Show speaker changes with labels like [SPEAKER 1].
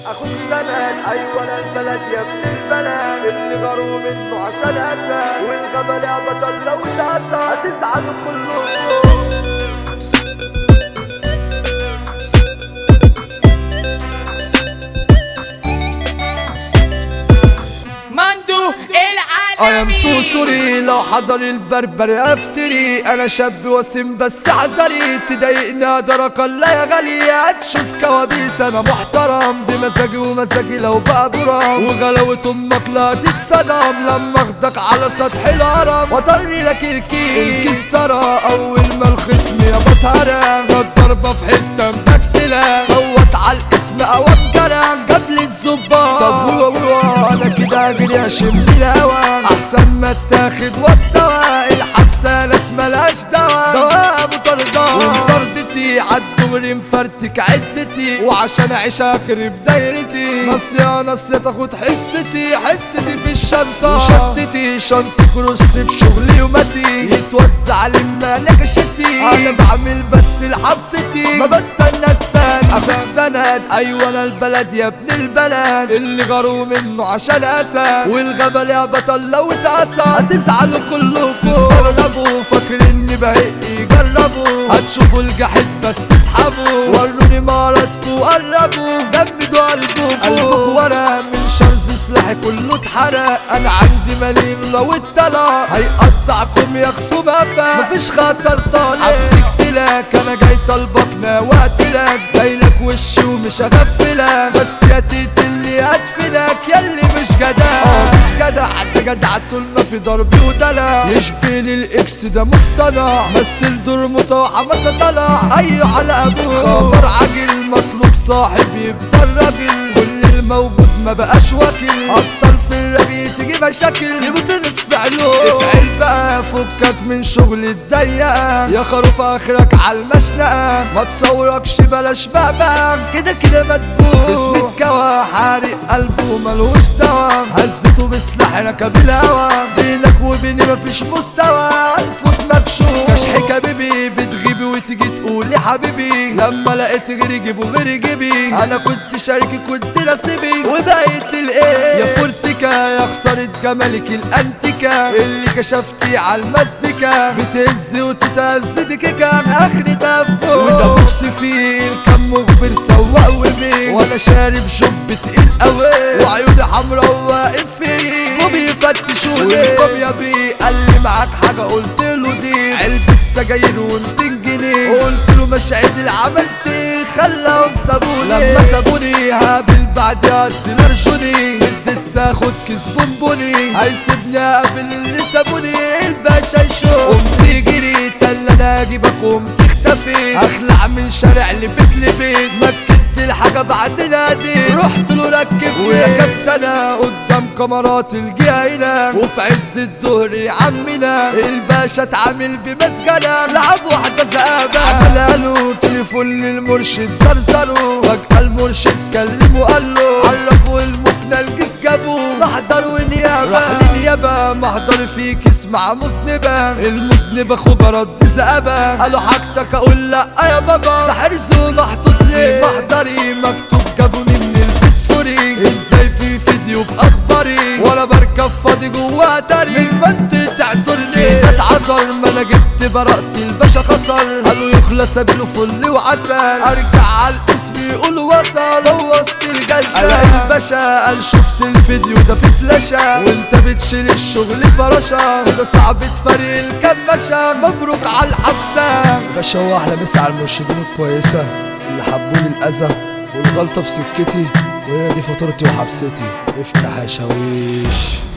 [SPEAKER 1] اخد سند ايوه انا البلد يا ابن البلد اللي غاروا منه عشان اسد والجبل يا بطل لو اتأسد هتزعلوا كلكم
[SPEAKER 2] مندو
[SPEAKER 1] ايام
[SPEAKER 2] العالمي
[SPEAKER 1] سوسوري لو حضر البربر افتري انا شاب وسيم بس عذري تضايقني درك الله يا غالي هتشوف كوابيس انا محترم بمزاجي ومزاجي لو بقى برام وغلاوة امك لا تتصدم لما اخدك على سطح الهرم وطرني لك الكيس الكيس ترى اول ما الخصم يا بطهرة جت ضربة في حتة مكسلة صوت على الاسم اوام جرم جاب لي الظباط طب هو هو انا كده اجري اشم الهوا احسن ما اتاخد واستوى الحبسه ناس ملهاش دوا دوا مطردة ومطردتي عالدغري مفرتك عدتي وعشان اعيش اخر بدايرتي ناصية ناصية تاخد حستي حستي في الشنطة وشنطتي شنطة كروس بشغلي ومتي يتوزع لما نكشتي انا بعمل بس لحبستي ما بستنى السند اخوك سند ايوه انا البلد يا ابن البلد اللي غاروا منه عشان اسد والجبل يا بطل لو اتأسد هتزعلوا كلكم تستغربوا فاكريني بهق جربوا هتشوفوا الجحيد بس اسحبوا وروني مهاراتكوا قربوا جمدوا قلبكوا قلبكوا ورا من شرز سلاحي كله اتحرق انا عندي مليم لو اتطلع هيقطعكم يا خصوم قفا مفيش خطر طالع حبسك لك انا جاي طالبك نوقت لك جايلك وشي ومش هغفلك بس يا تيت اللي هدفلك ياللي مش جدع اه مش جدع حتى جدع طول ما في ضرب ودلع يشبه الاكس ده مصطنع مثل دور متوقع ما طلع ايوه على ابوه خبر عاجل مطلوب صاحب يفضل راجل كل الموجود ما بقاش واكل ابطال في الرغي تيجي مشاكل يموت الناس في علوم افعل بقى فكك من شغل الضيقه يا خروف اخرك على المشنقه ما تصوركش بلاش بقى كده كده مدبوح اسم اتكوى حارق قلبه ملوش دوا هزته بسلاح ركب الهوا بينك وبيني مفيش مستوى الفوت مكشوف كشحك يا بيبي بتغيبي وتيجي تقولي حبيبي لما لقيت غيري جيبه غيري جيبي انا كنت شاركي كنت نصيبي وبقيت الايه يا فورتيكا يا خسارة جمالك الانتيكا اللي كشفتي على المزيكا بتهز وتتهز دي كيكا اخري تفوق وده بوكس فيه الكم مخبر سواق وبيه وانا شارب شوب تقيل قوي وعيوني حمرا واقف فيه وبيفتشوني وانكم يا بيه قال لي معاك حاجة قلت له دي علبة سجاير و200 جنيه قلت له مش عيد اللي عملت خلاهم سابوني لما سابوني هقابل بعد قد نرجوني بدس اخد كيس بونبوني هيسيبني اقابل اللي سابوني الباشا يشوف قمت جري تل انا اجيبك قمت اختفي اخلع من شارع لبيت لبيت مكت الحاجة بعد نادي رحت له ركب وركبت انا قدام كاميرات الجهة هنا وفي عز الظهر يا عمنا الباشا اتعامل بمسجنة لعب واحدة زقابة عملها له تليفون للمرشد زرزره فجأة المرشد كلمه قال له عرفوا المكنة الجيس جابوه محضر ونيابة راح للنيابة محضر فيك اسمع مذنبة المذنب اخوك رد زقابة قالوا حاجتك اقول لا يا بابا ده حرزه محطوط لي محضري مكتوب جابوني من البيت سوري ازاي في فيديو باخباري وانا بركب فاضي جوا تاري من ما انت تعذرني كده اتعذر ما انا جبت براءة الباشا خسر قالوا يخلى سبيله فل وعسل ارجع على الاسم يقول وصل هو وسط الجلسة الاقي الباشا قال شفت الفيديو ده في فلاشة وانت بتشيل الشغل فراشة ده صعب تفرق الكماشة مبروك على الحبسة باشا هو احلى مسا على المرشدين الكويسة اللي حبوني الاذى والغلطة في سكتي وهي دي فاتورتي وحبستي افتح يا شاويش